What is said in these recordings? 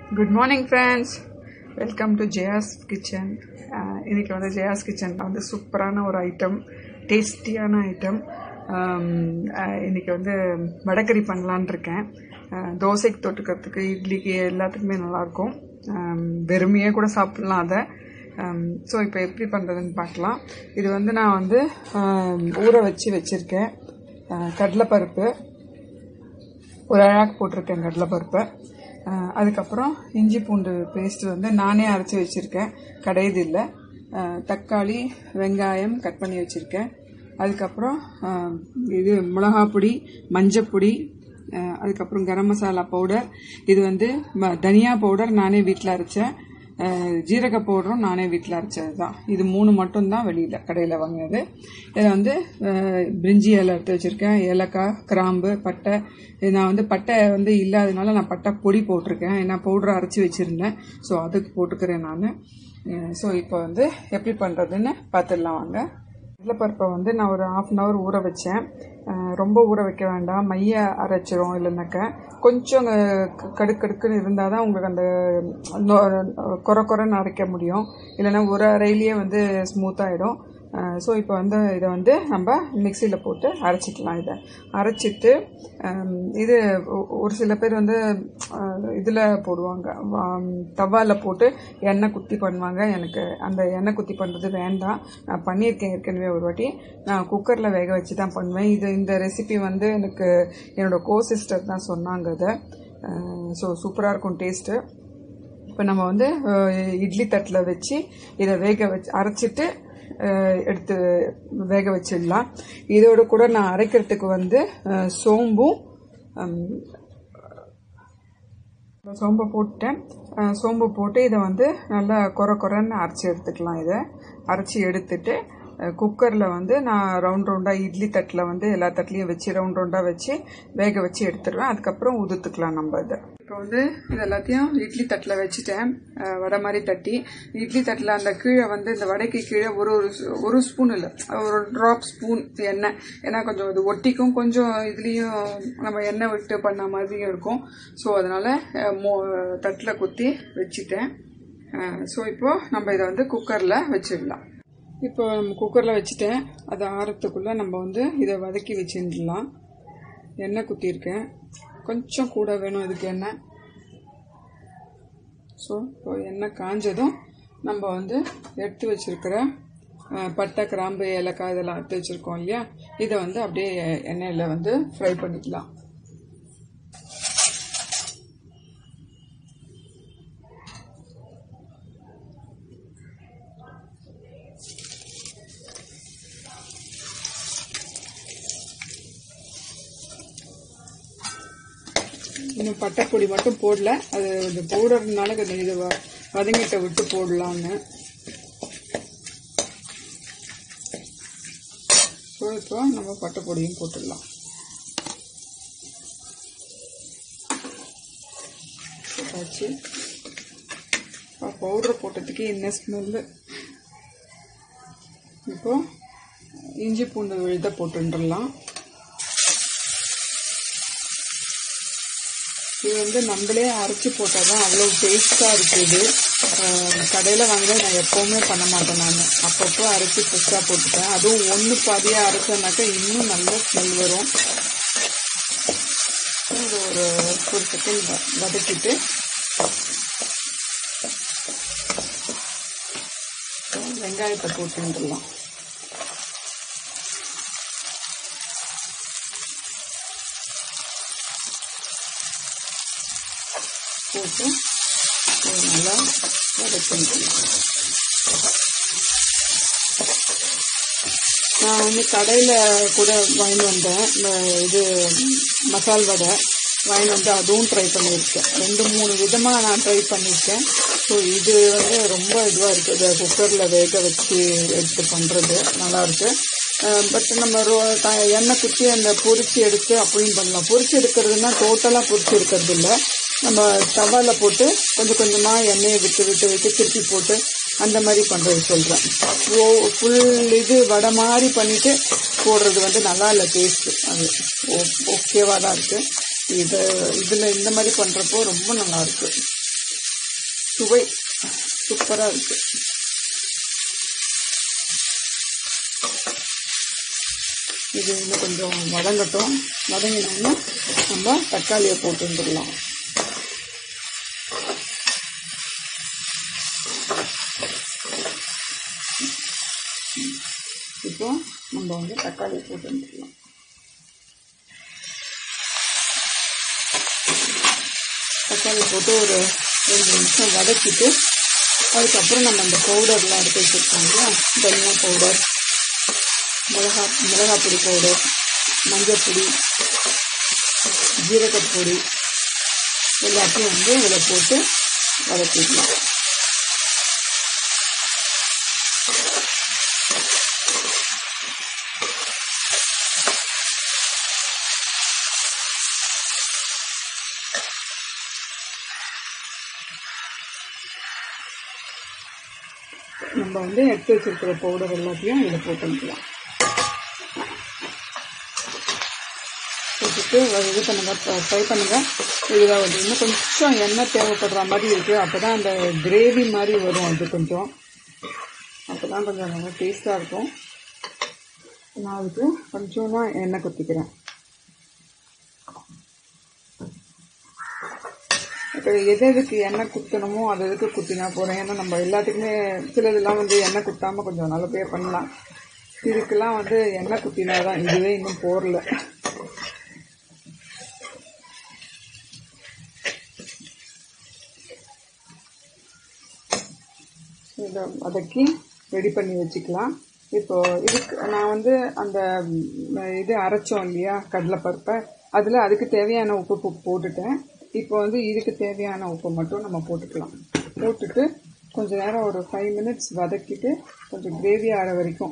good morning friends welcome to Jaya's kitchen இன்றைக்கி வந்து Jaya's kitchen வந்து சூப்பரான ஒரு ஐட்டம் டேஸ்டியான ஐட்டம் இன்றைக்கி வந்து வடகறி பண்ணலான் இருக்கேன் அஹ், தோசைக்கு தொட்டுக்கிறதுக்கு இட்லிக்கு எல்லாத்துக்குமே நல்லாயிருக்கும் வெறுமையாக கூட சாப்பிட்லாம் அதை ஸோ இப்போ எப்படி பண்ணுறதுன்னு பார்க்கலாம் இது வந்து நான் வந்து ஆம், ஊற வச்சு வச்சுருக்கேன் அஹ், கடலைப்பருப்பு ஒரு அழகாக போட்டிருக்கேன் கடலைப்பருப்பை அஹ் அதுக்கப்புறம் இஞ்சி பூண்டு பேஸ்ட் வந்து நானே அரைச்சி வச்சுருக்கேன் கடையது இல்லை அஹ் தக்காளி வெங்காயம் கட் பண்ணி வச்சுருக்கேன் அதுக்கப்புறம் அஹ் இது மிளகாப் பொடி மஞ்சப்பொடி அஹ் அதுக்கப்புறம் கரம் மசாலா பவுடர் இது வந்து ம- தனியா பவுடர் நானே வீட்டில் அரைச்சேன் அஹ் ஜீரக பவுடரும் நானே வீட்டில் அரைச்சது தான் இது மூணு மட்டும்தான் வெளியில் கடையில் வாங்கினது இதில் வந்து அஹ், பிரிஞ்சி இலை எடுத்து வச்சுருக்கேன் ஏலக்காய் கிராம்பு பட்டை இது நான் வந்து பட்டை வந்து இல்லாதனால நான் பட்டை பொடி போட்டிருக்கேன் ஏன்னா பவுடரை அரைச்சி வச்சுருந்தேன் ஸோ அதுக்கு போட்டுக்கிறேன் நான் ஸோ இப்போ வந்து எப்படி பண்ணுறதுன்னு பார்த்துடலாம் வாங்க கடலைப்பருப்பை வந்து நான் ஒரு ஆஃப் அன் ஹவர் ஊற வச்சேன் அஹ் ரொம்ப ஊற வைக்க வேண்டாம் மைய அரைச்சிரும் இல்லைனாக்க கொஞ்சம் அந்த க- கடுக்கு கடுக்குன்னு இருந்தால் தான் உங்களுக்கு அந்த நொ- கொர கொரன்னு அரைக்க முடியும் இல்லைன்னா ஒரு அரையிலேயே வந்து ஸ்மூத்தாகிடும் ஸோ இப்போ வந்து இதை வந்து நம்ம மிக்சியில் போட்டு அரைச்சிக்கலாம் இதை அரைச்சிட்டு ஹம், இது ஒ- ஒரு சில பேர் வந்து இதில் போடுவாங்க தவாவில் போட்டு எண்ணெய் குத்தி பண்ணுவாங்க எனக்கு அந்த எண்ணெய் குத்தி பண்ணுறது வேண்டாம் நான் பண்ணியிருக்கேன் ஏற்கனவே ஒரு வாட்டி நான் குக்கரில் வேக வச்சு தான் பண்ணுவேன் இது இந்த ரெசிபி வந்து எனக்கு என்னோட கோ சிஸ்டர் தான் சொன்னாங்க அதை ஸோ சூப்பராக இருக்கும் டேஸ்ட்டு இப்போ நம்ம வந்து அஹ், இட்லி தட்டில் வச்சு இதை வேக வச்சு அரைச்சிட்டு அஹ், எடுத்து வேக வச்சிடலாம் இதோட கூட நான் அரைக்கிறதுக்கு வந்து அஹ், சோம்பும் ஹம், சோம்பை போட்டுட்டேன் அஹ், சோம்பு போட்டு இதை வந்து நல்லா கொர கொரன்னு அரைச்சி எடுத்துக்கலாம் இதை அரைச்சி எடுத்துட்டு குக்கரில் வந்து நான் ரவுண்ட் ரவுண்டாக இட்லி தட்டில் வந்து எல்லா தட்லேயும் வச்சு ரவுண்ட் ரவுண்டாக வச்சு வேக வச்சு எடுத்துடுவேன் அதுக்கப்புறம் உதுத்துக்கலாம் நம்ம இதை இப்போ வந்து இது எல்லாத்தையும் இட்லி தட்டில் வச்சுட்டேன் அஹ், வடை மாதிரி தட்டி இட்லி தட்டில் அந்த கீழே வந்து இந்த வடைக்கு கீழே ஒரு ஒரு ஸ்- ஒரு ஸ்பூன் இல்லை ஒரு ட்ராப் ஸ்பூன் எண்ணெய் ஏன்னா கொஞ்சம் இது ஒட்டிக்கும் கொஞ்சம் இதுலேயும் நம்ம எண்ணெய் விட்டு பண்ண மாதிரியும் இருக்கும் ஸோ அதனால் தட்டில் குத்தி வச்சுட்டேன் ஸோ இப்போது நம்ம இதை வந்து குக்கரில் வச்சிடலாம் இப்போ நம்ம குக்கரில் வச்சுட்டேன் அது ஆறத்துக்குள்ளே நம்ம வந்து இதை வதக்கி வச்சிடலாம் எண்ணெய் குத்திருக்கேன் கொஞ்சம் கூட வேணும் இதுக்கு எண்ணெய் ஸோ இப்போ எண்ணெய் காஞ்சதும் நம்ம வந்து எடுத்து வச்சிருக்கிற அஹ், பட்டை கிராம்பு ஏலக்காய் இதெல்லாம் எடுத்து வச்சுருக்கோம் இல்லையா இதை வந்து அப்படியே எண்ணெயில் வந்து ஃப்ரை பண்ணிக்கலாம் இன்னும் பட்டைப்பொடி மட்டும் போடல அது இந்த பவுடர்னால கொஞ்சம் இது வ- வதங்கிட்ட விட்டு போடலான்னு ஸோ இப்போ நம்ம பட்டைப்பொடியும் போட்டுடலாம் போட்டாச்சு பவுடர் போட்டதுக்கு என்ன ஸ்மெல்லு இப்போ இஞ்சி பூண்டு விழுத போட்டுடலாம் இது வந்து நம்மளே அரைச்சி போட்டால் தான் அவ்வளோ டேஸ்ட்டாக இருக்குது கடையில் வாங்கினா நான் எப்போவுமே பண்ண மாட்டேன் நான் அப்பப்போ அரைச்சி ஃப்ரெஷ்ஷாக போட்டுப்பேன் அதுவும் ஒன்று பாதியாக அரைச்சோன்னாக்கா இன்னும் நல்ல ஸ்மெல் வரும் இது ஒரு ஒரு செகண்ட் வதக்கிட்டு வெங்காயத்தை போட்டுடலாம் போட்டு இது நல்லா வதக்கிக்கலாம் நான் வந்து கடையில் கூட வாங்கிட்டு வந்தேன் இந்த இது மசால் வடை வாங்கிட்டு வந்து அதுவும் ட்ரை பண்ணியிருக்கேன் ரெண்டு மூணு விதமாக நான் ட்ரை பண்ணியிருக்கேன் ஸோ இது வந்து ரொம்ப இதுவாக இருக்குது குக்கரில் வேக வச்சு எடுத்து பண்ணுறது நல்லாயிருக்கு பட் நம்ம ரோ த- எண்ணெய் குத்தி அந்த பொரிச்சு எடுத்து அப்படியும் பண்ணலாம் பொரிச்சு எடுக்கிறதுனா டோட்டலாக பொரிச்சு எடுக்கிறது இல்லை நம்ம தவாவில் போட்டு கொஞ்சம் கொஞ்சமாக எண்ணெயை விட்டு விட்டு விட்டு திருப்பி போட்டு அந்த மாதிரி பண்ணுறது சொல்கிறேன் ஓ ஃபுல் இது வடை மாதிரி பண்ணிவிட்டு போடுறது வந்து நல்லா இல்லை டேஸ்ட்டு அது ஓ ஓகேவாக தான் இருக்குது இது இதில் இந்த மாதிரி பண்ணுறப்போ ரொம்ப நல்லா இருக்கு சுவை சூப்பராக இருக்குது இது இன்னும் கொஞ்சம் வதங்கட்டும் வதங்கினோம்னா நம்ம தக்காளியை போட்டு வந்துடலாம் இப்போ நம்ம வந்து தக்காளியை போட்டு வந்துடலாம் தக்காளி போட்டு ஒரு ரெண்டு நிமிஷம் வதக்கிட்டு அதுக்கப்புறம் நம்ம அந்த பவுடர்லாம் எடுத்து வச்சுருக்கோம் இல்லையா தனியா பவுடர் மிளகா மிளகாய் பொடி பவுடர் மஞ்சள் பொடி ஜீரகப்பொடி எல்லாத்தையும் வந்து இதில் போட்டு வதக்கிக்கலாம் நம்ம வந்து எடுத்து வச்சிருக்கிற பவுடர் எல்லாத்தையும் இதில் போட்டுக்கலாம் போட்டுட்டு இது பண்ணுங்க ஃப்ரை பண்ணுங்க இதில் வந்து இன்னும் கொஞ்சம் எண்ணெய் தேவைப்படுற மாதிரி இருக்குது அப்போ தான் அந்த கிரேவி மாதிரி வரும் அது கொஞ்சம் அப்போ தான் கொஞ்சம் நல்லா டேஸ்ட்டாக இருக்கும் நான் அதுக்கு கொஞ்சம் தான் எண்ணெய் குத்திக்கிறேன் இப்போ எது எதுக்கு எண்ணெய் குத்தணுமோ அது எதுக்கு குத்தினா போகிறேன் ஏன்னா நம்ம எல்லாத்துக்குமே சிலதெல்லாம் வந்து எண்ணெய் குத்தாமல் கொஞ்சம் நல்லபடியாக பண்ணலாம் இதுக்கெல்லாம் வந்து எண்ணெய் குத்தினா தான் இதுவே இன்னும் போரல இதை வதக்கி ரெடி பண்ணி வச்சுக்கலாம் இப்போ இதுக்கு நான் வந்து அந்த ம், இது அரைச்சோம் இல்லையா கடலைப்பருப்பை அதில் அதுக்கு தேவையான உப்பு போ- போட்டுட்டேன் இப்போ வந்து இதுக்கு தேவையான உப்பு மட்டும் நம்ம போட்டுக்கலாம் போட்டுட்டு கொஞ்ச நேரம் ஒரு ஃபைவ் மினிட்ஸ் வதக்கிட்டு கொஞ்சம் கிரேவி ஆற வரைக்கும்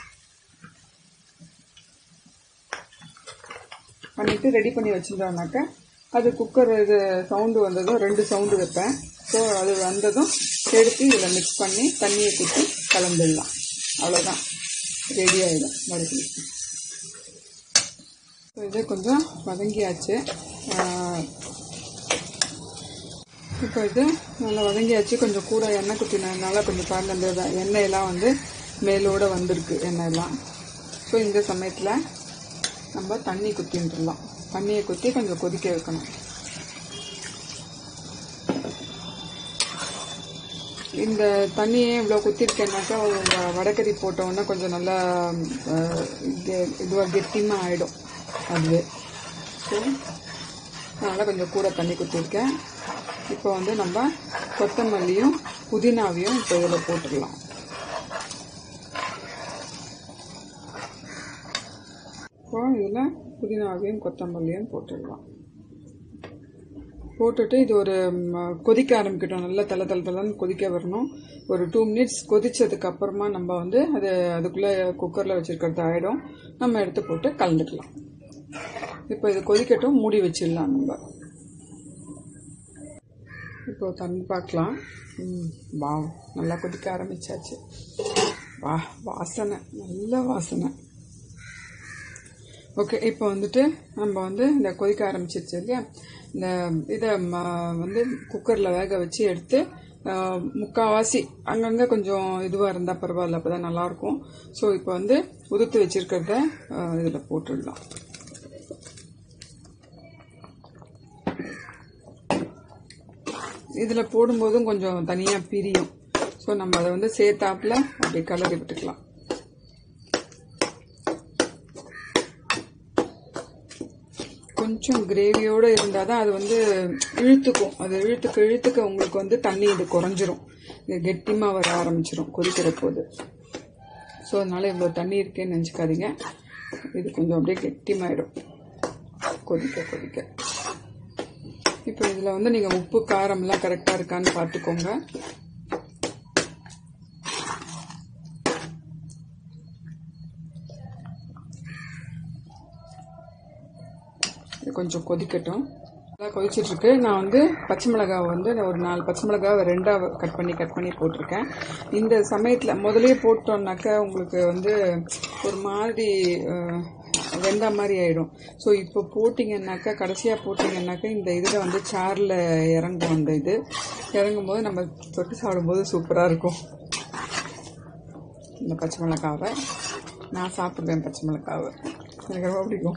பண்ணிட்டு ரெடி பண்ணி வச்சுட்டோம்னாக்கா அது குக்கர் இது சவுண்டு வந்ததும் ரெண்டு சவுண்டு வைப்பேன் ஸோ அது வந்ததும் எடுத்து இதில் மிக்ஸ் பண்ணி தண்ணியை ஊற்றி கலந்துடலாம் அவ்வளோதான் ரெடி ஆகிடும் மறுபடி ஸோ இது கொஞ்சம் வதங்கியாச்சு ஆஹ், இப்போ இது நல்லா வதங்கியாச்சு கொஞ்சம் கூட எண்ணெய் குத்தினதுனால கொஞ்சம் பாருங்க அந்த வ- எண்ணெயெல்லாம் வந்து மேலோட வந்திருக்கு எண்ணெயெல்லாம் ஸோ இந்த சமயத்தில் நம்ம தண்ணி குத்தின்ட்டுலாம் தண்ணியை குத்தி கொஞ்சம் கொதிக்க வைக்கணும் இந்த தண்ணியே இவ்வளோ குத்திருக்கேன்னாக்கா ஒரு வ- வடகறி போட்டோன்னா கொஞ்சம் நல்லா இதுவாக கெட்டிமாக ஆகிடும் அதுவே ஸோ அதனால் கொஞ்சம் கூட தண்ணி குத்திருக்கேன் இப்போ வந்து நம்ம கொத்தமல்லியும் புதினாவையும் இப்போ இதில் போட்டுடலாம் இப்போ இதில் புதினாவையும் கொத்தமல்லியும் போட்டுடலாம் போட்டுட்டு இது ஒரு ம், கொதிக்க ஆரம்பிக்கட்டும் நல்லா தலை தலை தலைன்னு கொதிக்க வரணும் ஒரு டூ மினிட்ஸ் கொதிச்சதுக்கு அப்புறமா நம்ம வந்து அது அதுக்குள்ளே குக்கரில் வச்சிருக்கிறது ஆகிடும் நம்ம எடுத்து போட்டு கலந்துக்கலாம் இப்போ இது கொதிக்கட்டும் மூடி வச்சிடலாம் நம்ம இப்போ தண்ணி பார்க்கலாம் ம், வா நல்லா கொதிக்க ஆரம்பிச்சாச்சு வா வாசனை நல்ல வாசனை ஓகே இப்போ வந்துட்டு நம்ம வந்து இந்த கொதிக்க ஆரம்பிச்சிருச்சு இல்லையா இந்த இதை ம- வந்து குக்கரில் வேக வச்சு எடுத்து ஆஹ், முக்காவாசி அங்கங்கே கொஞ்சம் இதுவாக இருந்தால் பரவாயில்ல அப்போ தான் நல்லாயிருக்கும் ஸோ இப்போ வந்து உதுத்து வச்சிருக்கிறத இதில் போட்டுடலாம் இதில் போடும்போதும் கொஞ்சம் தனியாக பிரியும் ஸோ நம்ம அதை வந்து சேர்த்தாப்புல அப்படி கலரி விட்டுக்கலாம் கொஞ்சம் கிரேவியோடு இருந்தால் தான் அது வந்து இழுத்துக்கும் அது இழுத்துக்க இழுத்துக்க உங்களுக்கு வந்து தண்ணி இது குறைஞ்சிரும் இது கெட்டிமாக வர ஆரம்பிச்சிரும் கொதிக்கிற போது ஸோ அதனால இவ்வளோ தண்ணி இருக்கேன்னு நினச்சிக்காதீங்க இது கொஞ்சம் அப்படியே கெட்டிமாயிடும் கொதிக்க கொதிக்க இப்போ இதில் வந்து நீங்கள் உப்பு காரம்லாம் கரெக்டாக இருக்கான்னு பார்த்துக்கோங்க இது கொஞ்சம் கொதிக்கட்டும் நல்லா கொதிச்சிட்டு இருக்கு நான் வந்து பச்சை மிளகாவை வந்து நான் ஒரு நாலு பச்சை மிளகாவை ரெண்டாக கட் பண்ணி கட் பண்ணி போட்டிருக்கேன் இந்த சமயத்தில் முதலே போட்டோம்னாக்கா உங்களுக்கு வந்து ஒரு மாதிரி அஹ், வெந்தா மாதிரி ஆகிடும் ஸோ இப்போ போட்டிங்கன்னாக்கா கடைசியாக போட்டிங்கன்னாக்கா இந்த இதில் வந்து சாரில் இறங்கும் அந்த இது இறங்கும் போது நம்ம தொட்டு சாப்பிடும்போது சூப்பராக இருக்கும் இந்த பச்சை மிளகாவை நான் சாப்பிடுவேன் பச்சை மிளகாவை எனக்கு ரொம்ப பிடிக்கும்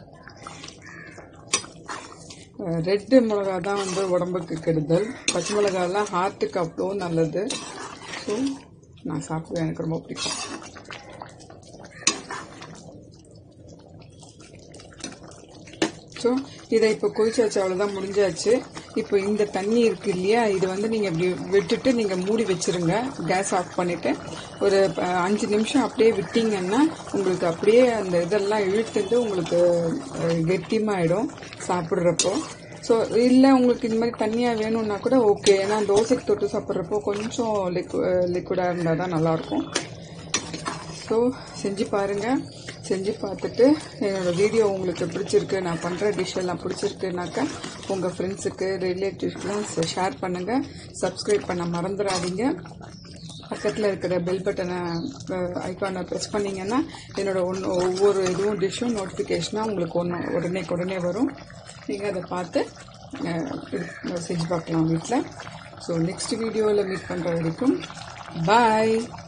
ரெட்டு மிளகா தான் வந்து உடம்புக்கு கெடுதல் பச்சை மிளகாலாம் ஹார்ட்டுக்கு அவ்வளோ நல்லது ஸோ நான் சாப்பிடுவேன் எனக்கு ரொம்ப பிடிக்கும் ஸோ இதை இப்போ கொதிச்சாச்சு அவ்வளோதான் முடிஞ்சாச்சு இப்போ இந்த தண்ணி இருக்கு இல்லையா இது வந்து நீங்கள் இப்படி விட்டுட்டு நீங்கள் மூடி வச்சிருங்க கேஸ் ஆஃப் பண்ணிவிட்டு ஒரு அஹ், அஞ்சு நிமிஷம் அப்படியே விட்டீங்கன்னா உங்களுக்கு அப்படியே அந்த இதெல்லாம் இழுத்துட்டு உங்களுக்கு அஹ், கெட்டியமாயிடும் சாப்பிட்றப்போ ஸோ இல்லை உங்களுக்கு இந்த மாதிரி தண்ணியாக வேணும்னா கூட ஓகே ஏன்னா தோசைக்கு தொட்டு சாப்பிட்றப்போ கொஞ்சம் லிக்வு லிக்விடாக இருந்தால் தான் நல்லாயிருக்கும் ஸோ செஞ்சு பாருங்கள் செஞ்சு பார்த்துட்டு என்னோடய வீடியோ உங்களுக்கு பிடிச்சிருக்கு நான் பண்ணுற டிஷ் எல்லாம் பிடிச்சிருக்குனாக்கா உங்கள் ஃப்ரெண்ட்ஸுக்கு ரிலேட்டிவ்ஸ்க்குலாம் ஷேர் பண்ணுங்கள் சப்ஸ்கிரைப் பண்ண மறந்துடாதீங்க பக்கத்தில் இருக்கிற பெல் பட்டனை ஐக்கானை ப்ரெஸ் பண்ணிங்கன்னா என்னோட ஒன்று ஒவ்வொரு இதுவும் டிஷ்ஷும் நோட்டிஃபிகேஷனாக உங்களுக்கு ஒன்று உடனே உடனே வரும் நீங்கள் அதை பார்த்து அஹ், இது செஞ்சு பார்க்கலாம் வீட்டில் ஸோ நெக்ஸ்ட் வீடியோவில் மீட் பண்ணுற வரைக்கும் பாய்